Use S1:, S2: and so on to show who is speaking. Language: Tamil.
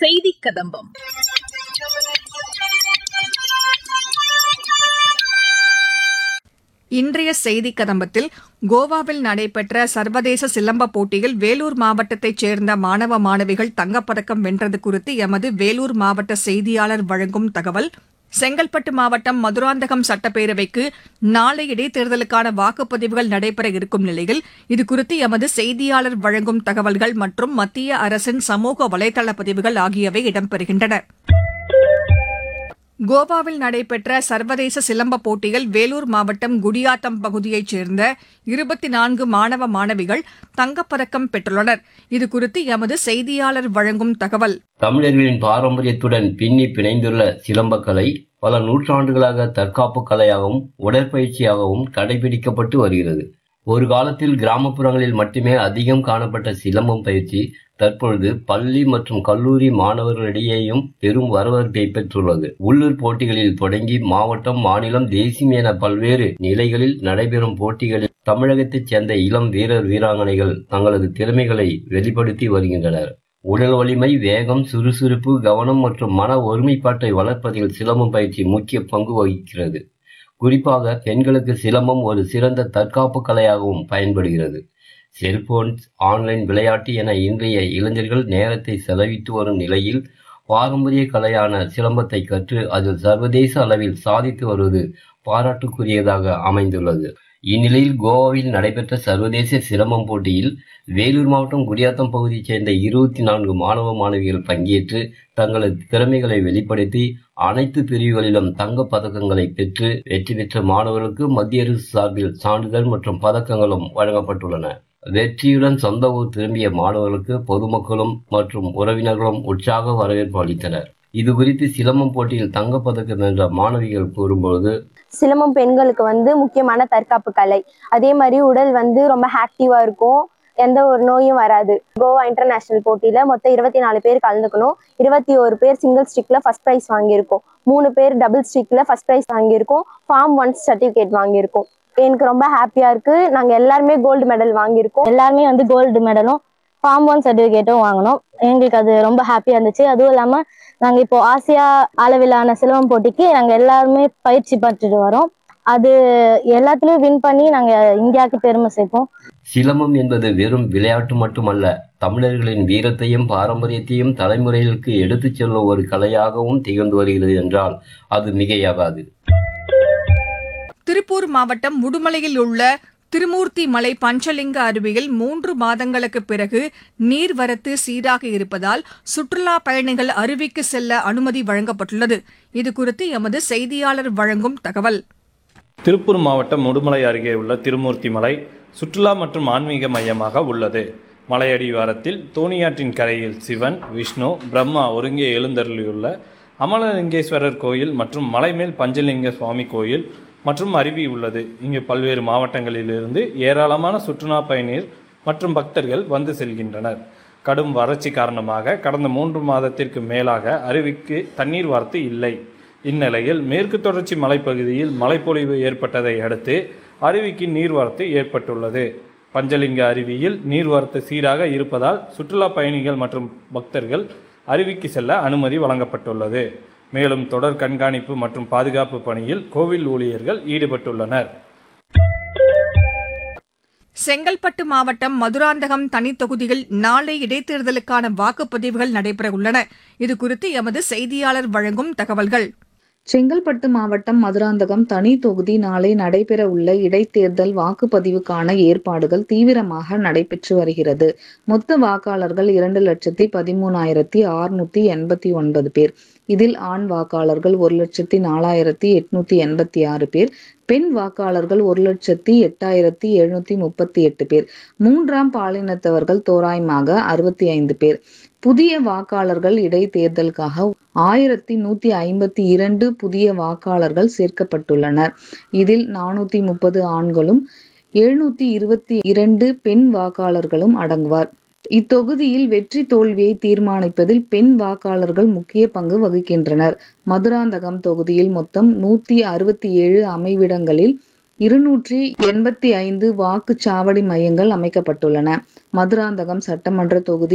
S1: செய்தி கதம்பம்
S2: இன்றைய செய்தி கதம்பத்தில் கோவாவில் நடைபெற்ற சர்வதேச சிலம்ப போட்டியில் வேலூர் மாவட்டத்தைச் சேர்ந்த மாணவ மாணவிகள் தங்கப்பதக்கம் வென்றது குறித்து எமது வேலூர் மாவட்ட செய்தியாளர் வழங்கும் தகவல் செங்கல்பட்டு மாவட்டம் மதுராந்தகம் சட்டப்பேரவைக்கு நாளை இடைத்தேர்தலுக்கான வாக்குப்பதிவுகள் நடைபெற இருக்கும் நிலையில் இதுகுறித்து எமது செய்தியாளர் வழங்கும் தகவல்கள் மற்றும் மத்திய அரசின் சமூக வலைதள பதிவுகள் ஆகியவை இடம்பெறுகின்றன கோவாவில் நடைபெற்ற சர்வதேச சிலம்ப போட்டியில் வேலூர் மாவட்டம் குடியாத்தம் பகுதியைச் சேர்ந்த இருபத்தி நான்கு மாணவ மாணவிகள் தங்கப்பதக்கம் பெற்றுள்ளனர் இதுகுறித்து எமது செய்தியாளர் வழங்கும் தகவல்
S3: தமிழர்களின் பாரம்பரியத்துடன் பின்னி பிணைந்துள்ள சிலம்பக்கலை பல நூற்றாண்டுகளாக தற்காப்பு கலையாகவும் உடற்பயிற்சியாகவும் கடைபிடிக்கப்பட்டு வருகிறது ஒரு காலத்தில் கிராமப்புறங்களில் மட்டுமே அதிகம் காணப்பட்ட சிலம்பம் பயிற்சி தற்பொழுது பள்ளி மற்றும் கல்லூரி மாணவர்களிடையேயும் பெரும் வரவேற்பை பெற்றுள்ளது உள்ளூர் போட்டிகளில் தொடங்கி மாவட்டம் மாநிலம் தேசியம் என பல்வேறு நிலைகளில் நடைபெறும் போட்டிகளில் தமிழகத்தைச் சேர்ந்த இளம் வீரர் வீராங்கனைகள் தங்களது திறமைகளை வெளிப்படுத்தி வருகின்றனர் உடல் வலிமை வேகம் சுறுசுறுப்பு கவனம் மற்றும் மன ஒருமைப்பாட்டை வளர்ப்பதில் சிலம்பம் பயிற்சி முக்கிய பங்கு வகிக்கிறது குறிப்பாக பெண்களுக்கு சிலம்பம் ஒரு சிறந்த தற்காப்பு கலையாகவும் பயன்படுகிறது செல்போன் ஆன்லைன் விளையாட்டு என இன்றைய இளைஞர்கள் நேரத்தை செலவிட்டு வரும் நிலையில் பாரம்பரிய கலையான சிலம்பத்தை கற்று அதில் சர்வதேச அளவில் சாதித்து வருவது பாராட்டுக்குரியதாக அமைந்துள்ளது இந்நிலையில் கோவாவில் நடைபெற்ற சர்வதேச சிலம்பம் போட்டியில் வேலூர் மாவட்டம் குடியாத்தம் பகுதியைச் சேர்ந்த இருபத்தி நான்கு மாணவ மாணவிகள் பங்கேற்று தங்களது திறமைகளை வெளிப்படுத்தி அனைத்து பிரிவுகளிலும் தங்கப் பதக்கங்களை பெற்று வெற்றி பெற்ற மாணவர்களுக்கு மத்திய அரசு சார்பில் சான்றிதழ் மற்றும் பதக்கங்களும் வழங்கப்பட்டுள்ளன வெற்றியுடன் சொந்த ஊர் திரும்பிய மாணவர்களுக்கு பொதுமக்களும் மற்றும் உறவினர்களும் உற்சாக வரவேற்பு அளித்தனர் இது குறித்து சிலம்பம் போட்டியில் தங்கப்பதக்கம் வென்ற மாணவிகள் கூறும்பொழுது
S4: சிலம்பம் பெண்களுக்கு வந்து முக்கியமான தற்காப்பு கலை அதே மாதிரி உடல் வந்து ரொம்ப ஆக்டிவா இருக்கும் எந்த ஒரு நோயும் வராது கோவா இன்டர்நேஷனல் போட்டியில மொத்தம் இருபத்தி நாலு பேர் கலந்துக்கணும் இருபத்தி ஒரு பேர் சிங்கிள் ஸ்டிக்ல ஃபர்ஸ்ட் ப்ரைஸ் வாங்கியிருக்கோம் மூணு பேர் டபுள் ஸ்டிக்ல ஃபர்ஸ்ட் ப்ரைஸ் வாங்கியிருக்கோம் ஃபார்ம் ஒன் சர்டிஃபிகேட் வாங்கியிருக்கோம் எனக்கு ரொம்ப ஹாப்பியா இருக்கு நாங்க எல்லாருமே கோல்டு மெடல் வாங்கியிருக்கோம்
S5: எல்லாருமே வந்து கோல்டு மெடலும் ஃபார்ம் ஒன் சர்டிஃபிகேட்டும் வாங்கினோம் எங்களுக்கு அது ரொம்ப ஹாப்பியா இருந்துச்சு அதுவும் இல்லாம நாங்க இப்போ ஆசியா அளவிலான சிலம்பம் போட்டிக்கு நாங்க எல்லாருமே பயிற்சி பெற்றுட்டு வரோம் அது எல்லாத்துலயும் வின் பண்ணி நாங்க இந்தியாவுக்கு பெருமை சேர்ப்போம்
S3: சிலம்பம் என்பது வெறும் விளையாட்டு மட்டுமல்ல தமிழர்களின் வீரத்தையும் பாரம்பரியத்தையும் தலைமுறைகளுக்கு எடுத்துச் செல்லும் ஒரு கலையாகவும் திகழ்ந்து வருகிறது என்றால் அது மிகையாகாது
S2: திருப்பூர் மாவட்டம் உடுமலையில் உள்ள திருமூர்த்தி மலை பஞ்சலிங்க அருவியில் மூன்று மாதங்களுக்கு பிறகு நீர்வரத்து சீராக இருப்பதால் சுற்றுலா பயணிகள் அருவிக்கு செல்ல அனுமதி வழங்கப்பட்டுள்ளது இதுகுறித்து எமது செய்தியாளர் வழங்கும் தகவல்
S6: திருப்பூர் மாவட்டம் முடுமலை அருகே உள்ள திருமூர்த்தி மலை சுற்றுலா மற்றும் ஆன்மீக மையமாக உள்ளது மலையடிவாரத்தில் தோணியாற்றின் கரையில் சிவன் விஷ்ணு பிரம்மா ஒருங்கே எழுந்தருளியுள்ள அமலலிங்கேஸ்வரர் கோயில் மற்றும் மலைமேல் பஞ்சலிங்க சுவாமி கோயில் மற்றும் அருவி உள்ளது இங்கு பல்வேறு மாவட்டங்களிலிருந்து ஏராளமான சுற்றுலா பயணிகள் மற்றும் பக்தர்கள் வந்து செல்கின்றனர் கடும் வறட்சி காரணமாக கடந்த மூன்று மாதத்திற்கு மேலாக அருவிக்கு தண்ணீர் வரத்து இல்லை இந்நிலையில் மேற்கு தொடர்ச்சி மலைப்பகுதியில் மழைப்பொழிவு ஏற்பட்டதை அடுத்து அருவிக்கு நீர்வரத்து ஏற்பட்டுள்ளது பஞ்சலிங்க அருவியில் நீர்வரத்து சீராக இருப்பதால் சுற்றுலா பயணிகள் மற்றும் பக்தர்கள் அருவிக்கு செல்ல அனுமதி வழங்கப்பட்டுள்ளது மேலும் தொடர் கண்காணிப்பு மற்றும் பாதுகாப்பு பணியில் கோவில் ஊழியர்கள் ஈடுபட்டுள்ளனர்
S2: செங்கல்பட்டு மாவட்டம் மதுராந்தகம் தனித் தொகுதியில் நாளை இடைத்தேர்தலுக்கான வாக்குப்பதிவுகள் நடைபெற உள்ளன இதுகுறித்து எமது செய்தியாளர் வழங்கும் தகவல்கள்
S7: செங்கல்பட்டு மாவட்டம் மதுராந்தகம் தனி தொகுதி நாளை நடைபெற உள்ள இடைத்தேர்தல் வாக்குப்பதிவுக்கான ஏற்பாடுகள் தீவிரமாக நடைபெற்று வருகிறது மொத்த வாக்காளர்கள் இரண்டு லட்சத்தி பதிமூணாயிரத்தி அறுநூத்தி எண்பத்தி ஒன்பது பேர் இதில் ஆண் வாக்காளர்கள் ஒரு லட்சத்தி நாலாயிரத்தி எட்நூத்தி எண்பத்தி ஆறு பேர் பெண் வாக்காளர்கள் ஒரு லட்சத்தி எட்டாயிரத்தி எழுநூத்தி முப்பத்தி எட்டு பேர் மூன்றாம் பாலினத்தவர்கள் தோராயமாக அறுபத்தி ஐந்து பேர் புதிய வாக்காளர்கள் இடைத்தேர்தலுக்காக ஆயிரத்தி நூத்தி ஐம்பத்தி இரண்டு புதிய வாக்காளர்கள் சேர்க்கப்பட்டுள்ளனர் இதில் நானூத்தி முப்பது ஆண்களும் எழுநூத்தி இருபத்தி இரண்டு பெண் வாக்காளர்களும் அடங்குவார் இத்தொகுதியில் வெற்றி தோல்வியை தீர்மானிப்பதில் பெண் வாக்காளர்கள் முக்கிய பங்கு வகிக்கின்றனர் மதுராந்தகம் தொகுதியில் மொத்தம் நூத்தி அறுபத்தி ஏழு அமைவிடங்களில் இருநூற்றி எண்பத்தி ஐந்து வாக்குச்சாவடி மையங்கள் அமைக்கப்பட்டுள்ளன மதுராந்தகம் சட்டமன்ற தொகுதி